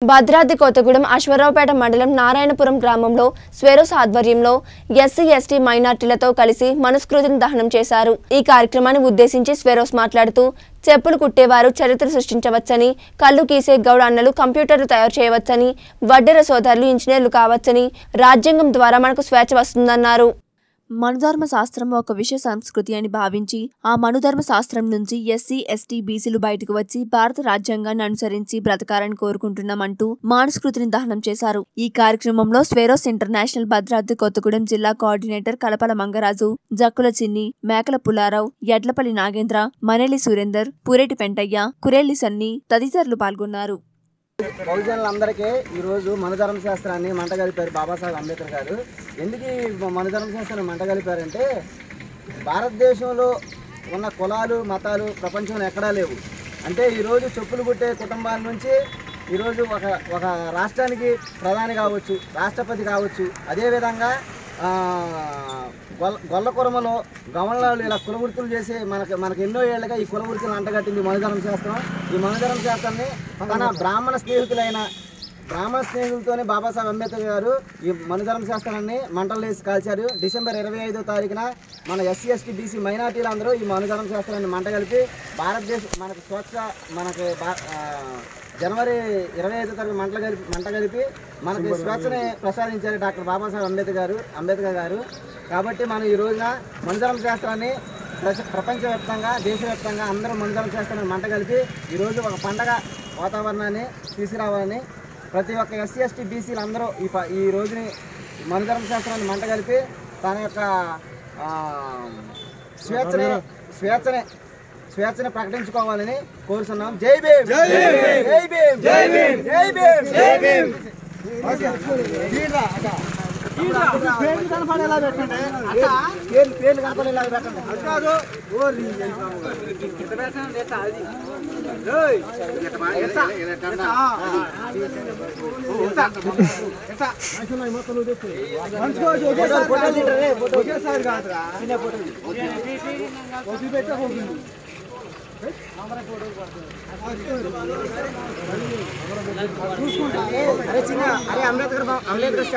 భద్రాద్రి కొత్తగూడెం అశ్వరావుపేట మండలం నారాయణపురం గ్రామంలో స్వేరోస్ ఆధ్వర్యంలో ఎస్సీ ఎస్టీ మైనార్టీలతో కలిసి మనుస్మృతిని దహనం చేశారు ఈ కార్యక్రమాన్ని ఉద్దేశించి స్వేరోస్ మాట్లాడుతూ చెప్పులు కుట్టేవారు చరిత్ర సృష్టించవచ్చని కళ్ళు గీసే గౌడ అన్నలు కంప్యూటర్లు తయారు చేయవచ్చని వడ్డెర సోదరులు ఇంజనీర్లు కావచ్చని రాజ్యాంగం ద్వారా మనకు స్వేచ్ఛ వస్తుందన్నారు మనుధర్మ శాస్త్రం ఒక విషయ సంస్కృతి అని భావించి ఆ మనుధర్మ శాస్త్రం నుంచి ఎస్సీ ఎస్టీ బీసీలు బయటకు వచ్చి భారత రాజ్యాంగాన్ని అనుసరించి బ్రతకాలని కోరుకుంటున్నామంటూ మానస్కృతిని దహనం చేశారు ఈ కార్యక్రమంలో స్వేరోస్ ఇంటర్నేషనల్ భద్రాద్రి కొత్తగూడెం జిల్లా కోఆర్డినేటర్ కలపల మంగరాజు జక్కుల చిన్ని మేకల పుల్లారావు ఎడ్లపల్లి నాగేంద్ర మనేలి సురేందర్ పురేటి పెంటయ్య కురేళ్లి సన్ని తదితరులు పాల్గొన్నారు బహుజనులందరికీ ఈరోజు మనుధర్మ శాస్త్రాన్ని మంటగలిపారు బాబాసాహెబ్ అంబేద్కర్ గారు ఎందుకు ఈ మనుధర్మ శాస్త్రాన్ని మంటగలిపారంటే భారతదేశంలో ఉన్న కులాలు మతాలు ప్రపంచంలో ఎక్కడా లేవు అంటే ఈరోజు చెప్పులు కుట్టే కుటుంబాల నుంచి ఈరోజు ఒక ఒక రాష్ట్రానికి ప్రధాని కావచ్చు రాష్ట్రపతి కావచ్చు అదేవిధంగా ఆ, గొల్ల గొల్లకురమలో గమనాలు ఇలా కులవృత్తులు చేసి మనకి మనకి ఎన్నో ఏళ్ళుగా ఈ కులవృత్తులు అంటగట్టింది మనుధర్మ శాస్త్రం ఈ మనుధర్మ శాస్త్రాన్ని తన బ్రాహ్మణ స్నేహితులైన బ్రాహ్మణ స్నేహితులతోనే బాబాసాహెబ్ అంబేద్కర్ గారు ఈ మనుధర్మ శాస్త్రాన్ని మంటలు వేసి కాల్చారు డిసెంబర్ ఇరవై ఐదో తారీఖున మన ఎస్సీ ఎస్టీ బీసీ మైనార్టీలు అందరూ ఈ మనుధర్మ శాస్త్రాన్ని మంటగలిపి భారతదేశం మనకు స్వచ్ఛ మనకి భా- ఆ, జనవరి ఇరవై ఐదో తారీఖు మంటలు కలిపి మంట కలిపి మనకి స్వేచ్ఛని ప్రసాదించారు డాక్టర్ బాబాసాహెబ్ అంబేద్కర్ గారు అంబేద్కర్ గారు కాబట్టి మనం ఈ రోజున మనుధర్మ శాస్త్రాన్ని ప్రపంచ ప్రపంచవ్యాప్తంగా దేశవ్యాప్తంగా అందరూ మనుధర్మ శాస్త్రాన్ని మంట కలిపి ఈరోజు ఒక పండగ వాతావరణాన్ని తీసుకురావాలని ప్రతి ఒక్క ఎస్సీ ఎస్టీ బీసీలు అందరూ ఈ ప- ఈ రోజుని మనుధర్మ శాస్త్రాన్ని మంట కలిపి తన యొక్క ఆ, స్వేచ్ఛని స్వేచ్ఛని స్వేచ్ఛని ప్రకటించుకోవాలని కోరుతున్నాం జై భీమ్ జై భీమ్ జై భీమ్ జై భీమ్ జై భీమ్ పేర్లు కనపడేలా పెట్టండి పేర్లు పేర్లు కనపడేలా పెట్టండి కాదు అరే చిన్న అరే అంబేద్కర్ బా- అంబేద్కర్